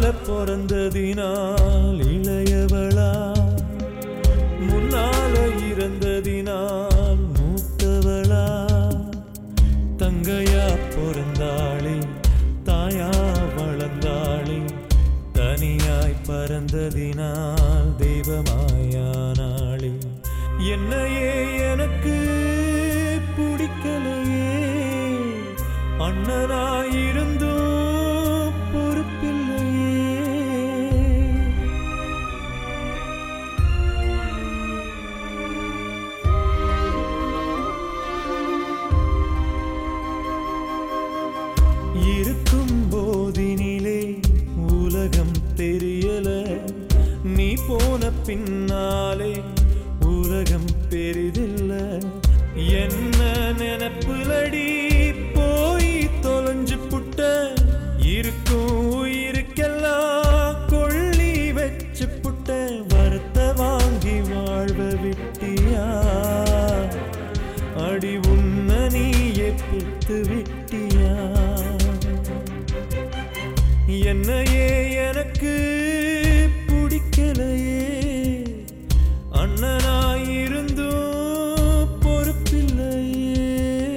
பிறந்ததினால் இளையவளா முன்னால இறந்ததினால் மூத்தவளா தங்கையா பிறந்தாளே தாயா வளர்ந்தாளே தனியாய் பறந்ததினால் தெய்வமாயானாளே என்னையே எனக்கு பிடிக்கலையே அண்ணனாயிருந்தும் பொறுப்பில்லையே இருக்கும் போதினிலே உலகம் தெரியல நீ போன பின்னாலே உலகம் பெரிதில்ல என்ன நினப்புலடி போய் தொலைஞ்சு புட்ட இருக்கும் உயிருக்கெல்லாம் கொள்ளி வச்சு புட்ட வரத்த வாங்கி வாழ்வ விட்டியா அடி உன்ன நீயே பெத்து விட்டியா என்னையே எனக்கு பிடிக்கலையே அண்ணனாயிருந்தும் பொறுப்பில்லையே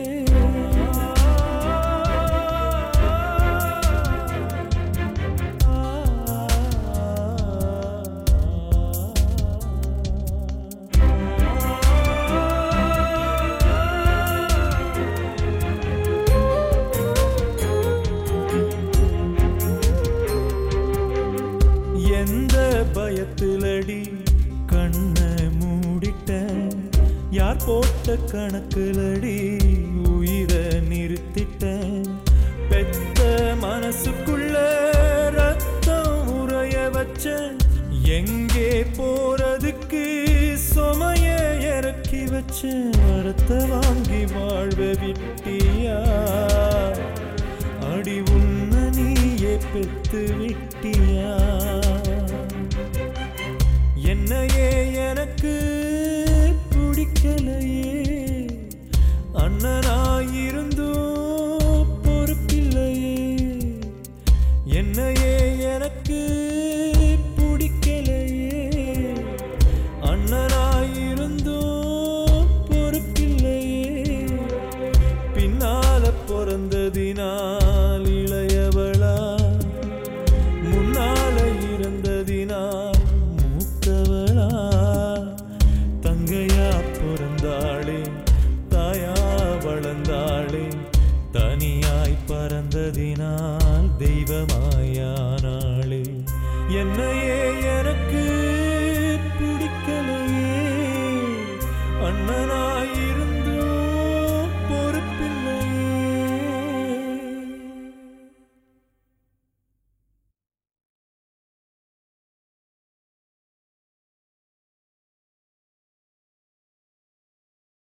எந்த பயத்திலடி கண்ணை மூடிட்ட யார் போட்ட கணக்குலடி உயிரை நிறுத்திட்ட பெத்த மனசுக்குள்ள ரத்தம் உறைய வச்ச எங்கே போறதுக்கு சுமைய இறக்கி வச்ச வரத்தை வாங்கி வாழ்வ விட்டியா அடி உன்ன நீயே பெத்து விட்டியா என்னையே எனக்கு பிடிக்கலையே அண்ணனாயிருந்தும் பொறுப்பில்லையே என்னையே எனக்கு பிடிக்கலையே அண்ணனாயிருந்தும் பொறுப்பில்லையே பின்னால பிறந்ததினால் இளையவளா முன்னால இருந்ததினால் மூத்தவளா தங்கையா பிறந்தாளே தாயா வளர்ந்தாள்